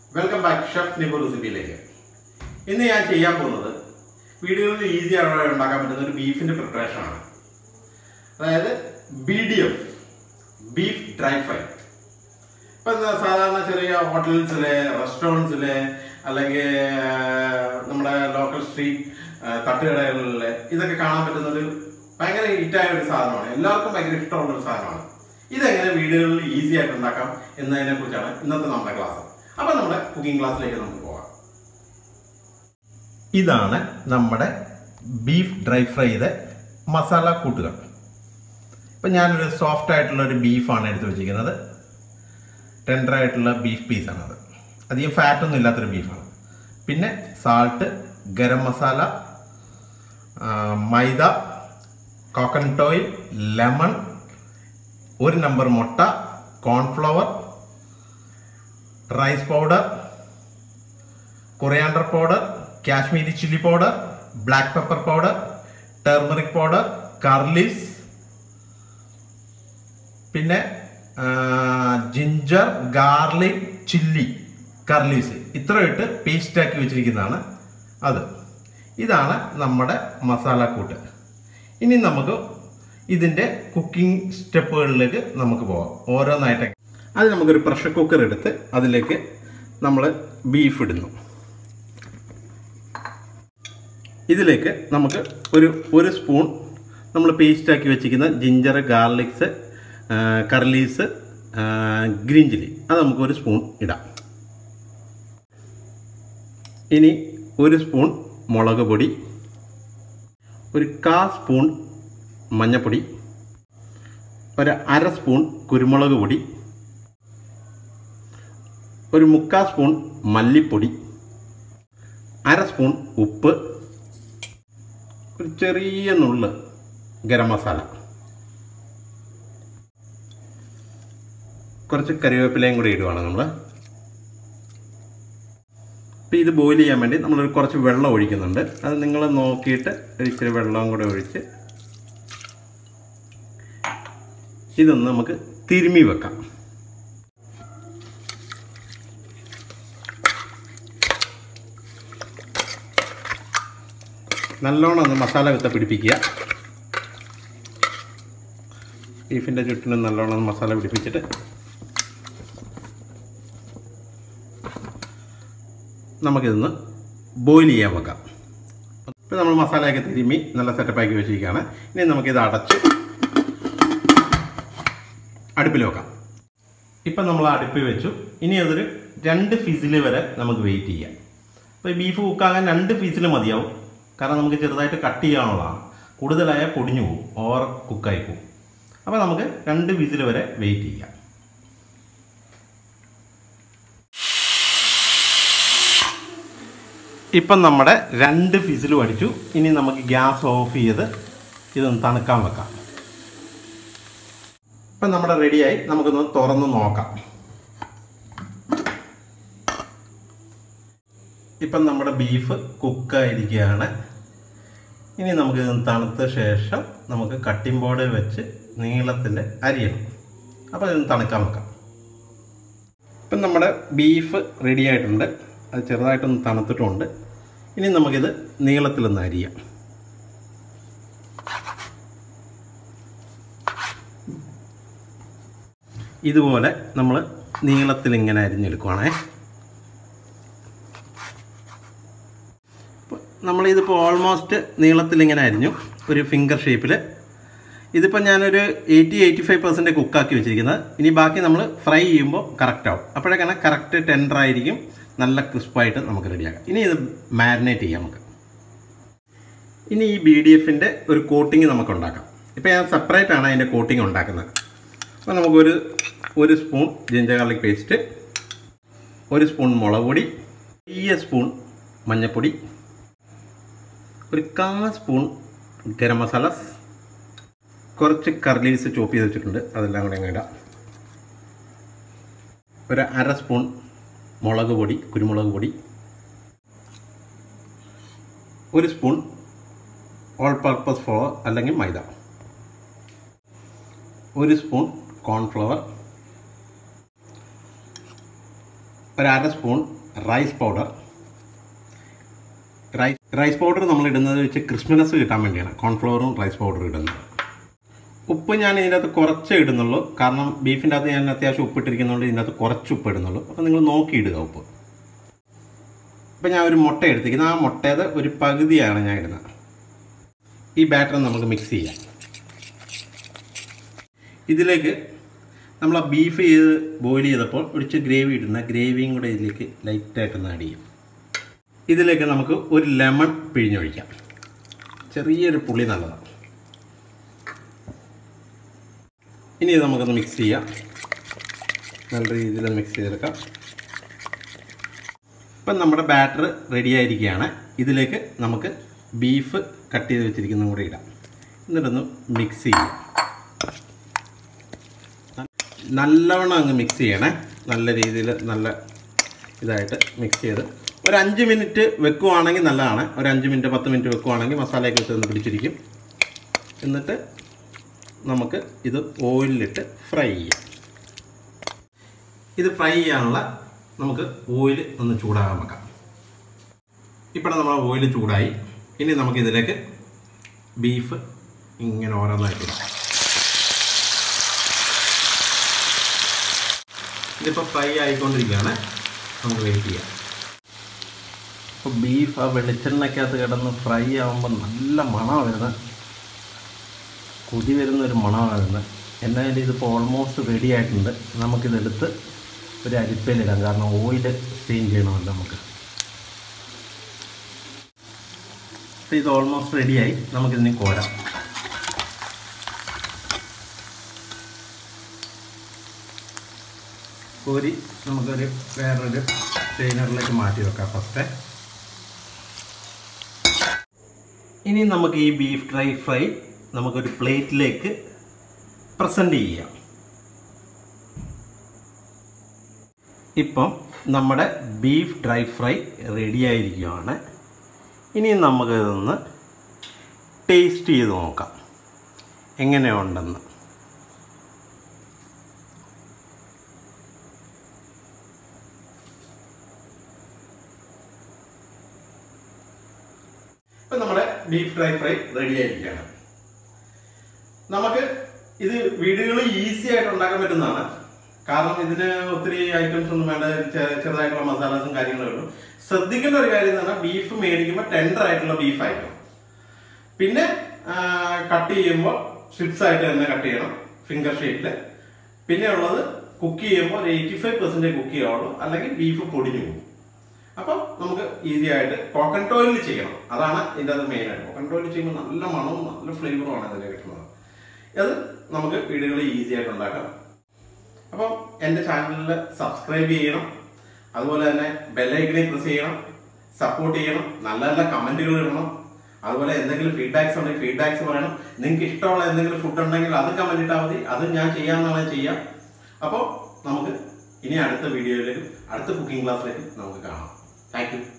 welcome back chef Nibu റെസിപ്പിയിലേക്ക് ഇന്ന് ഞാൻ ചെയ്യാൻ പോകുന്നത് വീടുകളിൽ ഈസി ആയി ഉണ്ടാക്കാൻ പറ്റുന്ന ഒരു ബീഫിന്റെ പ്രിപ്പറേഷൻ ആണ് അതായത് B D F beef dry fry ഇപ്പം എന്താ സാധാരണ ചെറിയ ഹോട്ടൽസിലെ റെസ്റ്റോറൻറ്റ്സിലെ അല്ലെങ്കിൽ ആ, നമ്മുടെ ലോക്കൽ സ്ട്രീറ്റ് തട്ടുകടകളിൽ ഇതൊക്കെ കാണാൻ പറ്റുന്ന ഒരു ഭയങ്കര ഹിറ്റായ ഒരു സാധനമാണ് എല്ലാവർക്കും ഭയങ്കര ഇഷ്ടമുള്ള ഒരു സാധനമാണ് ഇതെങ്ങനെ വീടുകളിൽ ഈസി ആയിട്ട് ഉണ്ടാക്കാം എന്നതിനെ കുറിച്ചാണ് ഇന്നത്തെ നമ്മുടെ ക്ലാസ് അപ്പം നമ്മുടെ കുക്കിംഗ് ക്ലാസ്സിലേക്ക് നമുക്ക് പോകാം ഇതാണ് നമ്മുടെ ബീഫ് ഡ്രൈ ഫ്രൈയുടെ മസാല കൂട്ടുകൾ ഇപ്പം ഞാനൊരു സോഫ്റ്റ് ആയിട്ടുള്ള ഒരു ബീഫാണ് എടുത്ത് വെച്ചിരിക്കുന്നത് ടെൻഡർ ആയിട്ടുള്ള ബീഫ് പീസാണത് അധികം ഫാറ്റൊന്നും ഇല്ലാത്തൊരു ബീഫാണ് പിന്നെ സാൾട്ട് ഗരം മസാല ആ, മൈദ കോക്കനട്ട് ഓയിൽ ലെമൺ ഒരു നമ്പർ മുട്ട cornflour rice powder coriander powder Kashmiri chilli powder black pepper powder turmeric powder curry leaves പിന്നെ ജിഞ്ചർ ഗാർലിക് ചില്ലി കർലീസ് ഇത്ര ഇട്ട് പേസ്റ്റ് ആക്കി വെച്ചിരിക്കുന്നതാണ് അത് ഇതാണ് നമ്മുടെ മസാലക്കൂട്ട് ഇനി നമുക്ക് ഇതിൻ്റെ കുക്കിംഗ് സ്റ്റെപ്പുകളിലേക്ക് നമുക്ക് പോകാം ഓരോന്നായിട്ട് അത് നമുക്കൊരു പ്രഷർ കുക്കർ എടുത്ത് അതിലേക്ക് നമ്മൾ ബീഫ് ഇടുന്നു ഇതിലേക്ക് നമുക്ക് ഒരു ഒരു സ്പൂൺ നമ്മൾ പേസ്റ്റ് ആക്കി വെച്ചിരിക്കുന്ന ginger garlics curry leaves green chilli അത് നമുക്ക് ഒരു സ്പൂൺ ഇടാം ഇനി ഒരു സ്പൂൺ മുളക് പൊടി ഒരു കാ സ്പൂൺ മഞ്ഞൾപ്പൊടി ഒരു അര സ്പൂൺ കുരുമുളക് പൊടി ഒരു മുക്കാൽ സ്പൂൺ മല്ലിപ്പൊടി അര സ്പൂൺ ഉപ്പ് ഒരു ചെറിയ നുള്ള് ഗരം മസാല കുറച്ച് കരിവേപ്പിലയും കൂടി ഇടുവാണ് നമ്മൾ അപ്പോൾ ഇത് ബോയിൽ ചെയ്യാൻ വേണ്ടി നമ്മളൊരു കുറച്ച് വെള്ളം ഒഴിക്കുന്നുണ്ട് അത് നിങ്ങൾ നോക്കിയിട്ട് ഒരു ഇച്ചിരി വെള്ളവും കൂടെ ഒഴിച്ച് ഇതൊന്ന് നമുക്ക് തിരുമ്മി വെക്കാം നല്ലോണം ഒന്ന് മസാല വിത്ത പിടിപ്പിക്കുക ബീഫിൻ്റെ ചുറ്റിനും നല്ലോണം ഒന്ന് മസാല പിടിപ്പിച്ചിട്ട് നമുക്കിതൊന്ന് ബോയിൽ ചെയ്യാൻ വെക്കാം ഇപ്പോൾ നമ്മൾ മസാലയൊക്കെ തിരുമ്മി നല്ല സെറ്റപ്പാക്കി വെച്ചിരിക്കുകയാണ് ഇനി നമുക്കിത് അടച്ച് അടുപ്പിൽ വെക്കാം ഇപ്പം നമ്മൾ അടുപ്പിൽ വെച്ചു ഇനി അതൊരു രണ്ട് ഫിസിൽ വരെ നമുക്ക് വെയിറ്റ് ചെയ്യാം അപ്പോൾ ഈ ബീഫ് കുക്കാകാൻ രണ്ട് ഫിസിൽ മതിയാവും കാരണം നമുക്ക് ചെറുതായിട്ട് കട്ട് ചെയ്യാനുള്ളതാണ് കൂടുതലായാൽ പൊടിഞ്ഞു പോകും ഓവർ കുക്കായി പോകും അപ്പോൾ നമുക്ക് രണ്ട് വിസിൽ വരെ വെയിറ്റ് ചെയ്യാം ഇപ്പം നമ്മുടെ രണ്ട് ഫിസിലും അടിച്ചു ഇനി നമുക്ക് ഗ്യാസ് ഓഫ് ചെയ്ത് ഇതൊന്ന് തണുക്കാൻ വെക്കാം ഇപ്പം നമ്മുടെ റെഡിയായി നമുക്കൊന്ന് തുറന്ന് നോക്കാം ഇപ്പം നമ്മുടെ ബീഫ് കുക്കായിരിക്കുകയാണ് ഇനി നമുക്ക് ഇത് തണുത്ത ശേഷം നമുക്ക് കട്ടിംഗ് ബോർഡ് വെച്ച് നീളത്തിൽ അരിയണം അപ്പോൾ ഇതൊന്ന് തണുക്കാൻ വെക്കാം ഇപ്പം നമ്മുടെ ബീഫ് റെഡി ആയിട്ടുണ്ട് അത് ചെറുതായിട്ടൊന്ന് തണുത്തിട്ടുമുണ്ട് ഇനി നമുക്കിത് നീളത്തിലൊന്ന് അരിയാം ഇതുപോലെ നമ്മൾ നീളത്തിൽ ഇങ്ങനെ അരിഞ്ഞെടുക്കുവാണേ നമ്മളിതിപ്പോൾ ഓൾമോസ്റ്റ് നീളത്തിൽ ഇങ്ങനെ അരിഞ്ഞു ഒരു ഫിംഗർ ഷേപ്പിൽ ഇതിപ്പോൾ ഞാനൊരു എയ്റ്റി എയ്റ്റി ഫൈവ് പെർസെൻറ്റ് കുക്കാക്കി വെച്ചിരിക്കുന്നത് ഇനി ബാക്കി നമ്മൾ ഫ്രൈ ചെയ്യുമ്പോൾ കറക്റ്റ് ആവും അപ്പോഴേക്കാണ് കറക്റ്റ് ടെൻഡർ ആയിരിക്കും നല്ല ക്രിസ്പായിട്ട് നമുക്ക് റെഡിയാക്കാം ഇനി ഇത് മാരിനേറ്റ് ചെയ്യാം നമുക്ക് ഇനി ഈ ബി ഡി എഫിൻ്റെ ഒരു കോട്ടിങ് നമുക്ക് ഉണ്ടാക്കാം ഇപ്പോൾ ഞാൻ സെപ്പറേറ്റ് ആണ് അതിൻ്റെ കോട്ടിങ് ഉണ്ടാക്കുന്നത് അപ്പോൾ നമുക്കൊരു ഒരു സ്പൂൺ ജിഞ്ചർ ഗാർലിക് പേസ്റ്റ് ഒരു സ്പൂൺ മുളക് പൊടി ചെറിയ സ്പൂൺ മഞ്ഞൾപ്പൊടി ഒരു കാ സ്പൂൺ ഗരം മസാല കുറച്ച് കർലീസ് ചോപ്പ് ചെയ്ത് വെച്ചിട്ടുണ്ട് അതെല്ലാം കൂടെ അങ്ങ് ഇടാം ഒരു അര സ്പൂൺ മുളക് പൊടി കുരുമുളക് പൊടി ഒരു സ്പൂൺ ഓൾ പർപ്പസ് ഫ്ലോർ അല്ലെങ്കിൽ മൈദ ഒരു സ്പൂൺ കോൺഫ്ലവർ ഒരു അര spoon rice powder rice rice powder നമ്മൾ ഇടുന്നത് വെച്ച് ക്രിസ്മസ് കിട്ടാൻ വേണ്ടിയാണ് കോൺഫ്ലവറും റൈസ് പൗഡറും ഇടുന്നത് ഉപ്പ് ഞാൻ ഇതിൻ്റെ അകത്ത് കുറച്ചേ ഇടുന്നുള്ളൂ കാരണം ബീഫിൻ്റെ അകത്ത് ഞാൻ അത്യാവശ്യം ഉപ്പ് ഇട്ടിരിക്കുന്നതുകൊണ്ട് ഇതിൻ്റെ അകത്ത് കുറച്ച് ഉപ്പ് ഇടുന്നുള്ളൂ അപ്പോൾ നിങ്ങൾ നോക്കി ഇടുക ഉപ്പ് ഇപ്പം ഞാൻ ഒരു മുട്ട എടുത്തിരിക്കുന്നത് ആ മുട്ടയുടെ ഒരു പകുതിയാണ് ഞാൻ ഇടുന്നത് ഈ ബാറ്റർ നമുക്ക് മിക്സ് ചെയ്യാം ഇതിലേക്ക് നമ്മൾ ആ ബീഫ് ചെയ്ത് ബോയിൽ ചെയ്തപ്പോൾ ഒഴിച്ച് ഗ്രേവി ഇടുന്ന ഗ്രേവിയും കൂടെ ഇതിലേക്ക് ലൈറ്റായിട്ടൊന്ന് ആഡ് ചെയ്യും ഇതിലേക്ക് നമുക്ക് ഒരു ലെമൺ പിഴിഞ്ഞൊഴിക്കാം ചെറിയൊരു പുളി നല്ലതാണ് ഇനി ഇത് നമുക്കൊന്ന് മിക്സ് ചെയ്യാം നല്ല രീതിയിൽ മിക്സ് ചെയ്തെടുക്കാം ഇപ്പം നമ്മുടെ ബാറ്റർ റെഡി ആയിരിക്കുകയാണ് ഇതിലേക്ക് നമുക്ക് ബീഫ് കട്ട് ചെയ്ത് വെച്ചിരിക്കുന്നതും കൂടെ ഇടാം എന്നിട്ടൊന്ന് മിക്സ് ചെയ്യാം നല്ലവണ്ണം അങ്ങ് മിക്സ് ചെയ്യണേ നല്ല രീതിയിൽ നല്ല ഇതായിട്ട് മിക്സ് ചെയ്ത് ഒരു അഞ്ച് മിനിറ്റ് വെക്കുവാണെങ്കിൽ നല്ലതാണ് ഒരു അഞ്ച് മിനിറ്റ് പത്ത് മിനിറ്റ് വെക്കുവാണെങ്കിൽ മസാലയൊക്കെ ഇട്ട് ഒന്ന് പിടിച്ചിരിക്കും എന്നിട്ട് നമുക്ക് ഇത് ഓയിലിലിട്ട് ഫ്രൈ ചെയ്യാം ഇത് ഫ്രൈ ചെയ്യാനുള്ള നമുക്ക് ഓയിൽ ഒന്ന് ചൂടാകാൻ വെക്കാം ഇപ്പോൾ നമ്മൾ ഓയിൽ ചൂടായി ഇനി നമുക്ക് ഇതിലേക്ക് ബീഫ് ഇങ്ങനെ ഓരോന്നായിട്ട് ഇടാം ഇതിപ്പോൾ ഫ്രൈ ആയിക്കൊണ്ടിരിക്കുകയാണ് നമുക്ക് വെയിറ്റ് ചെയ്യാം ഇപ്പോൾ ബീഫ് ആ വെളിച്ചെണ്ണയ്ക്കകത്ത് കിടന്ന് ഫ്രൈ ആകുമ്പോൾ നല്ല മണമാണ് വരുന്നത് കൊതി വരുന്ന ഒരു മണമാണ് വരുന്നത് എന്നാലും ഇതിപ്പോൾ ഓൾമോസ്റ്റ് റെഡി ആയിട്ടുണ്ട് നമുക്കിതെടുത്ത് ഒരു അരിപ്പയിലിടാം കാരണം ഓയിൽ സ്റ്റെയിൻ ചെയ്യണമല്ലോ നമുക്ക് അപ്പോൾ ഇത് ഓൾമോസ്റ്റ് റെഡിയായി നമുക്കിതിനെ കോരാം കോരി നമുക്കൊരു വേറൊരു സ്റ്റെയിനറിലേക്ക് മാറ്റി വെക്കാം ഫസ്റ്റ് ഇനി നമുക്ക് ഈ ബീഫ് ഡ്രൈ ഫ്രൈ നമുക്കൊരു പ്ലേറ്റിലേക്ക് പ്രസൻറ്റ് ചെയ്യാം ഇപ്പം നമ്മുടെ ബീഫ് ഡ്രൈ ഫ്രൈ റെഡി ആയിരിക്കുകയാണ് ഇനി നമുക്കിതൊന്ന് ടേസ്റ്റ് ചെയ്ത് നോക്കാം എങ്ങനെയുണ്ടെന്ന് ഇപ്പം നമ്മുടെ ബീഫ് ഡ്രൈ ഫ്രൈ റെഡി ആയിരിക്കുകയാണ് നമുക്ക് ഇത് വീടുകളിൽ ഈസി ആയിട്ട് ഉണ്ടാക്കാൻ പറ്റുന്നതാണ് കാരണം ഇതിന് ഒത്തിരി ഐറ്റംസ് ഒന്നും വേണ്ട ചെ- ചെറുതായിട്ടുള്ള മസാലാസും കാര്യങ്ങളും ഉള്ളൂ ശ്രദ്ധിക്കേണ്ട ഒരു കാര്യം എന്ന് പറഞ്ഞാൽ ബീഫ് മേടിക്കുമ്പോൾ ടെൻഡർ ആയിട്ടുള്ള ബീഫ് ആയിരിക്കണം പിന്നെ കട്ട് ചെയ്യുമ്പോൾ സ്ട്രിപ്സ് ആയിട്ട് തന്നെ കട്ട് ചെയ്യണം ഫിംഗർ ഷേപ്പിൽ പിന്നെ ഉള്ളത് കുക്ക് ചെയ്യുമ്പോൾ ഒരു എയ്റ്റി ഫൈവ് പെർസെൻറ്റേജ് കുക്ക് ചെയ്യാവുള്ളൂ അല്ലെങ്കിൽ ബീഫ് പൊടിഞ്ഞു പോകും അപ്പം നമുക്ക് ഈസി ആയിട്ട് കോക്കനട്ട് ഓയിലിൽ ചെയ്യണം അതാണ് ഇതിൻ്റെ അത് മെയിൻ ആയിട്ട് കോക്കനട്ട് ഓയിൽ ചെയ്യുമ്പോൾ നല്ല മണവും നല്ല ഫ്ലേവറുമാണ് അതിന് കിട്ടുന്നത് അത് നമുക്ക് വീടുകളിൽ ഈസി ആയിട്ട് ഉണ്ടാക്കാം അപ്പം എൻ്റെ ചാനലിൽ സബ്സ്ക്രൈബ് ചെയ്യണം അതുപോലെ തന്നെ ബെല്ലൈക്കണിൽ പ്രസ് ചെയ്യണം സപ്പോർട്ട് ചെയ്യണം നല്ല നല്ല കമൻറ്റുകൾ ഇടണം അതുപോലെ എന്തെങ്കിലും ഫീഡ്ബാക്സ് ഉണ്ടെങ്കിൽ ഫീഡ്ബാക്സ് പറയണം നിങ്ങൾക്ക് ഇഷ്ടമുള്ള എന്തെങ്കിലും ഫുഡ് ഉണ്ടെങ്കിൽ അത് കമൻറ്റ് ഇട്ടാൽ മതി അത് ഞാൻ ചെയ്യാമെന്നാണ് ചെയ്യാം അപ്പോൾ നമുക്ക് ഇനി അടുത്ത വീഡിയോയിലേക്കും അടുത്ത കുക്കിംഗ് ക്ലാസ്സിലേക്കും നമുക്ക് കാണാം താങ്ക് യു